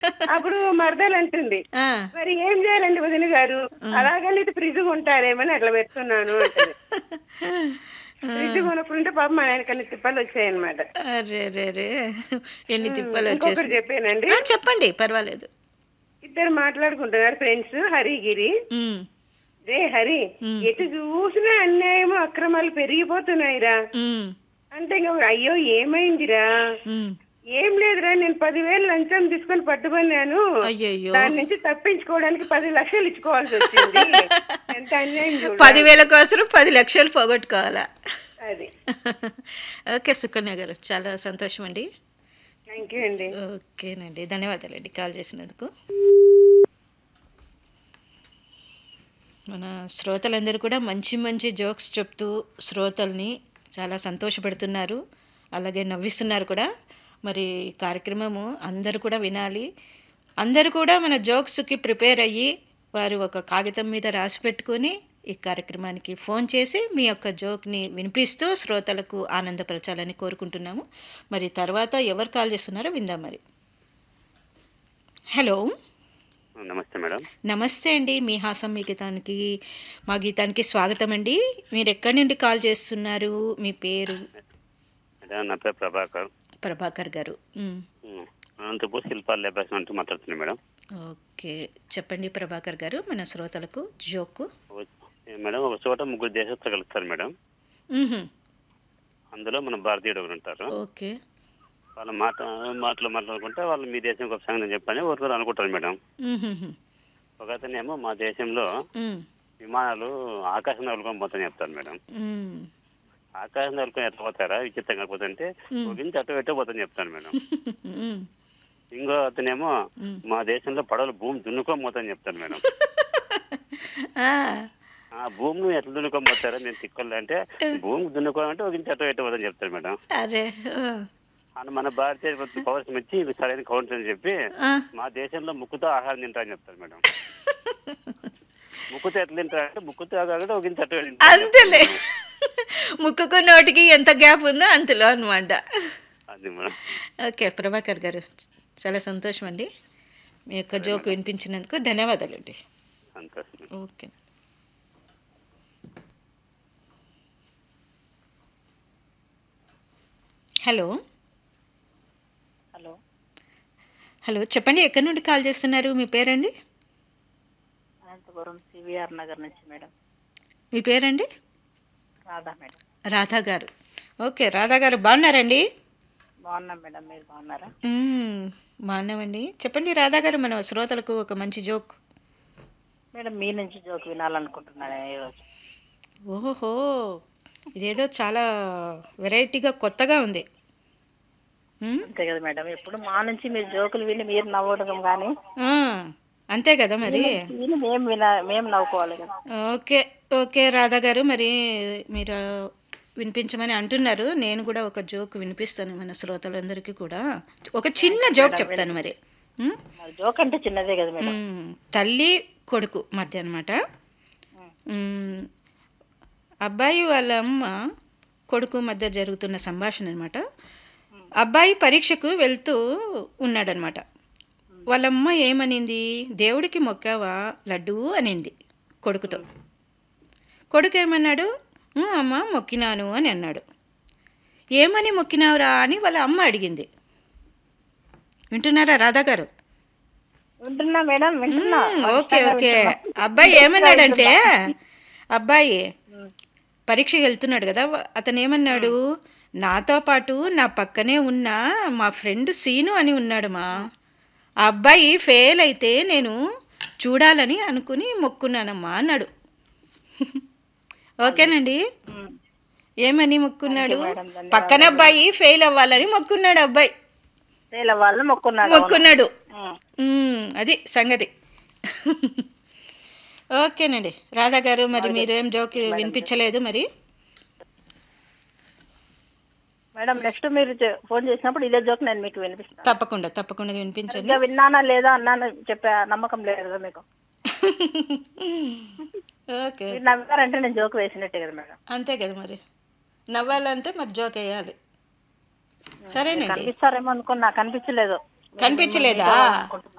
అప్పుడు మరదలు అంటుంది ఆ, మరి ఏం చేయాలండి వదిన గారు అలాగని ఇది ఫ్రిడ్జ్ కొంటారేమని అట్లా పెడుతున్నాను అంటది ఫ్రిడ్జ్ కొనుక్కుంటే పాప మా ఆయనకన్నా తిప్పలు వచ్చాయన్నమాట అరే రే రే ఎన్ని తిప్పలు ఇంకొకటి వచ్చేసి చెప్పానండి ఆ, చెప్పండి పర్వాలేదు ఇద్దరు మాట్లాడుకుంటున్నారు ఫ్రెండ్స్ హరిగిరి ఉమ్, రే హరి ఎటు చూసినా అన్యాయము అక్రమాలు పెరిగిపోతున్నాయిరా ఉమ్, అంటే ఇంకా అయ్యో ఏమైందిరా ఉమ్. ఏం లేదురా నేను పదివేలు లంచం తీసుకొని పట్టుకున్నాను అయ్యయ్యో దాని నుంచి తప్పించుకోవడానికి పది లక్షలు ఇచ్చుకోవాల్సి వచ్చింది ఎంత అన్యాయం చూడు పదివేల కోసం పది లక్షలు పోగొట్టుకోవాలా అది ఓకే సుకన్య గారు చాలా సంతోషం అండి థ్యాంక్ యూ అండి ఓకేనండి ధన్యవాదాలండి కాల్ చేసినందుకు మన శ్రోతలందరూ కూడా మంచి మంచి జోక్స్ చెప్తూ శ్రోతల్ని చాలా సంతోషపెడుతున్నారు అలాగే నవ్విస్తున్నారు కూడా మరి ఈ కార్యక్రమము అందరూ కూడా వినాలి అందరూ కూడా మన జోక్స్కి ప్రిపేర్ అయ్యి వారు ఒక కాగితం మీద రాసి పెట్టుకొని ఈ కార్యక్రమానికి ఫోన్ చేసి మీ యొక్క జోక్ని వినిపిస్తూ శ్రోతలకు ఆనందపరచాలని కోరుకుంటున్నాము మరి తర్వాత ఎవరు కాల్ చేస్తున్నారో విందాం మరి హలో నమస్తే మేడం నమస్తే అండి మీ హాసం మీ గీతానికి మా గీతానికి స్వాగతం అండి మీరు ఎక్కడి నుండి కాల్ చేస్తున్నారు మీ పేరు మేడం నా పేరు ప్రభాకర్ ప్రభాకర్ గారు మ్, ఉమ్, అనంతపూర్ శిల్పాల లేబర్స్ అంటూ మాట్లాడుతున్నాను మేడం ఓకే చెప్పండి ప్రభాకర్ గారు మన శ్రోతలకు జోకు ఒక- ఏ మేడం ఒక చోట ముగ్గురు దేశస్తులు కలుస్తారు మేడం మ్హూ. అందులో మన భారతీయుడు ఒకరు ఉంటారు ఓకే వాళ్ళ మాట మాటలు మాట్లాడుకుంటే వాళ్ళు మీ దేశం గొప్ప సంగతి చెప్పని ఒకరు అనుకుంటారు మేడం మ్హూహు. ఒక అతనేమో మా దేశంలో మ్, విమానాలు ఆకాశం నలుకొని పోతాయని చెప్తారు మేడం మ్. ఆకాశం నలుకొని ఎట్లా పోతారా విచిత్రంగా పోతుంటే ఒక ఇంచు అటు పెట్టే పోతాని చెప్తాను మేడం మ్. ఇంకో అతనేమో మా దేశంలో పడవలు భూమి దున్నుకొని పోతాని చెప్తాను మేడం ఆ, ఆ భూమిని ఎట్లా దున్నుకొని పోతారా నేను తిక్కలు అంటే భూమి దున్నుకోవాలంటే ఒక ఇంచు అటు పెట్టే పోతాని చెప్తారు మేడం అరే ఆ, అని మన భారతీయ పౌరుషం వచ్చి ఇది సరైన కౌంటర్ అని చెప్పి ఆ. మా దేశంలో ముక్కుతో ఆహారం తింటా అని చెప్తారు మేడం ముక్కుతో ఎట్లా తింటారు అంటే ముక్కుతో కాకుండా ఒక ఇంత అటు తింటారు. అంతేలే ముక్కుకు నోటికి ఎంత గ్యాప్ ఉందో అంతలో అనమాట అది మేడం ఓకే ప్రభాకర్ గారు చాలా సంతోషం అండి మీ యొక్క జోక్ వినిపించినందుకు ధన్యవాదాలండి సంతోషం ఓకే హలో హలో హలో చెప్పండి ఎక్కడి నుండి కాల్ చేస్తున్నారు మీ పేరండి అనంతపురం సివిఆర్ నగర్ నుంచి మేడం మీ పేరండి రాధా మేడం రాధా గారు ఓకే రాధా గారు బాగున్నారండి బాగున్నాం మేడం మీరు బాగున్నారా మ్మ్, బాగున్నామండి చెప్పండి రాధా గారు మన శ్రోతలకు ఒక మంచి జోక్ మేడం మీ నుంచి జోక్ వినాలనుకుంటున్నాను ఈరోజు ఓహో ఇదేదో చాలా వెరైటీగా కొత్తగా ఉంది మ్మ్? అంతే కదా మేడం ఎప్పుడు మా నుంచి మీరు జోకులు విని మీరు నవ్వడం కానీ ఆ, అంతే కదా మరి విని మేము విన మేము నవ్వుకోవాలి కదా ఓకే ఓకే రాధా గారు మరి మీరు వినిపించమని అంటున్నారు నేను కూడా ఒక జోక్ వినిపిస్తాను మన శ్రోతలందరికీ కూడా ఒక చిన్న జోక్ చెప్తాను మరి మ్మ్? మరి జోక్ అంటే చిన్నదే కదా మేడం మ్మ్. తల్లి కొడుకు మధ్య అనమాట అబ్బాయి వాళ్ళ అమ్మ కొడుకు మధ్య జరుగుతున్న సంభాషణ అనమాట అబ్బాయి పరీక్షకు వెళ్తూ ఉన్నాడనమాట వాళ్ళమ్మ ఏమనింది దేవుడికి మొక్కావా లడ్డు అనింది కొడుకుతో కొడుకు ఏమన్నాడు "ఊ, అమ్మ మొక్కినాను అని అన్నాడు ఏమని మొక్కినావురా అని వాళ్ళ అమ్మ అడిగింది వింటున్నారా రాధా గారు వింటున్నా మేడం వింటున్నా మ్మ్, ఓకే ఓకే అబ్బాయి ఏమన్నాడంటే అబ్బాయి పరీక్షకి వెళ్తున్నాడు కదా వ- అతను ఏమన్నాడు నాతో పాటు నా పక్కనే ఉన్న మా ఫ్రెండ్ సీను అని ఉన్నాడు మా ఆ అబ్బాయి ఫెయిల్ అయితే నేను చూడాలని అనుకుని మొక్కున్నానమ్మా అన్నాడు ఓకేనండి మ్మ్. ఏమని మొక్కున్నాడు మేడం, ధన్యవాదాలు. పక్కన అబ్బాయి ఫెయిల్ అవ్వాలని మొక్కున్నాడు అబ్బాయి తేల వాళ్ళు మొక్కున్నారు మొక్కున్నాడు మ్మ్. మ్మ్, అది సంగతి ఓకేనండి రాధా గారు మరి మీరు ఏం జోక్ వినిపించలేదు మరి మేడం నెక్స్ట్ మీరు చే- ఫోన్ చేసినప్పుడు ఇదే జోక్ నేను మీకు వినిపిస్తాను తప్పకుండా తప్పకుండా వినిపించండి ఇంకా విన్నానా లేదా అన్నాను చెప్పే నమ్మకం లేదు కదా మీకు ఓకే మీరు నవ్వారంటే నేను జోక్ వేసినట్టే కదా మేడం అంతే కదా మరి నవ్వాలంటే మరి జోక్ వేయాలి సరేనండి కనిపిస్తారేమో అనుకున్నా కనిపించలేదు కనిపించలేదా